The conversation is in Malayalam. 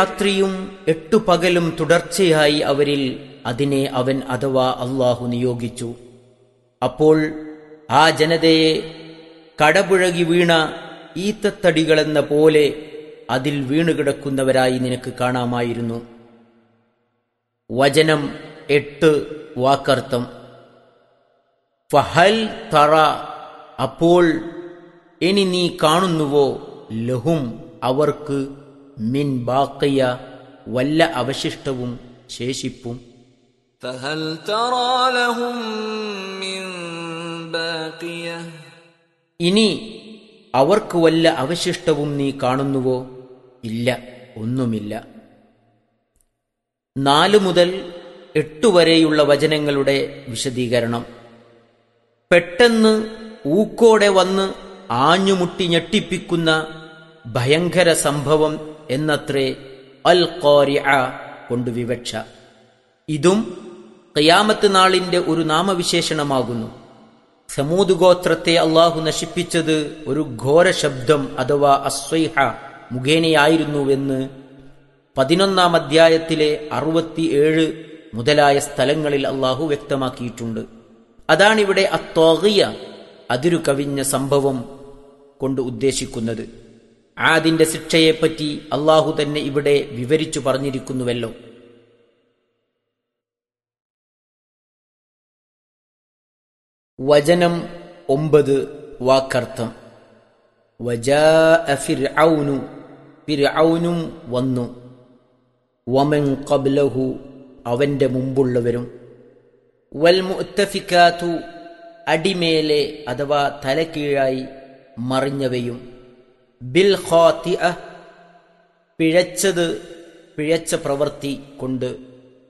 രാത്രിയും എട്ടു പകലും തുടർച്ചയായി അവരിൽ അതിനെ അവൻ അഥവാ അള്ളാഹു നിയോഗിച്ചു അപ്പോൾ ആ ജനതയെ കടപുഴകി വീണ ഈത്തത്തടികളെന്ന പോലെ അതിൽ വീണുകിടക്കുന്നവരായി നിനക്ക് കാണാമായിരുന്നു വചനം എട്ട് വാക്കർത്ഥം ഫഹൽ തറ അപ്പോൾ ഇനി നീ കാണുന്നുവോ ലഹും അവർക്ക് മിൻ ബാക്കിയ വല്ല അവശിഷ്ടവും ശേഷിപ്പും فهل ترى لهم من باقيه ഇനി അവർക്ക് വല്ല അവശിഷ്ടവും നീ കാണുന്നുവോ ഇല്ല ഒന്നുമില്ല നാലു മുതൽ എട്ടു വരെയുള്ള വചനങ്ങളുടെ വിശദീകരണം പെട്ടെന്ന് ഊക്കോടെ വന്ന് ആഞ്ഞുമുട്ടി ഞെട്ടിപ്പിക്കുന്ന ഭയങ്കര സംഭവം എന്നത്രേ അൽ ഖാരിഅ കൊണ്ട് വിവക്ഷ ഇതും ഖിയാമത്ത് നാളിന്റെ ഒരു നാമവിശേഷണമാകുന്നു സമൂത് ഗോത്രത്തെ അള്ളാഹു നശിപ്പിച്ചത് ഒരു ഘോര ശബ്ദം അഥവാ അസ്വൈഹ മുഖേനയായിരുന്നുവെന്ന് പതിനൊന്നാം അധ്യായത്തിലെ അറുപത്തിയേഴ് മുതലായ സ്ഥലങ്ങളിൽ അള്ളാഹു വ്യക്തമാക്കിയിട്ടുണ്ട് അതാണിവിടെ അത്തോകിയ അതിരു കവിഞ്ഞ സംഭവം കൊണ്ട് ഉദ്ദേശിക്കുന്നത് ആദിന്റെ ശിക്ഷയെപ്പറ്റി അള്ളാഹു തന്നെ ഇവിടെ വിവരിച്ചു പറഞ്ഞിരിക്കുന്നുവല്ലോ വചനം ഒമ്പത് വാക്കർത്ഥം വജാഅ ഫിർഔനു ഫിർഔനും വന്നു വമൻ ഖബ്ലഹു അവന്റെ മുമ്പുള്ളവരും വൽ മുഅത്തഫിക്കാത്തു അടിമേലെ അഥവാ തലകീഴായി മറിഞ്ഞവയും ബിൽ ഖാത്തിഅ പിഴച്ചത് പിഴച്ച പ്രവൃത്തി കൊണ്ട്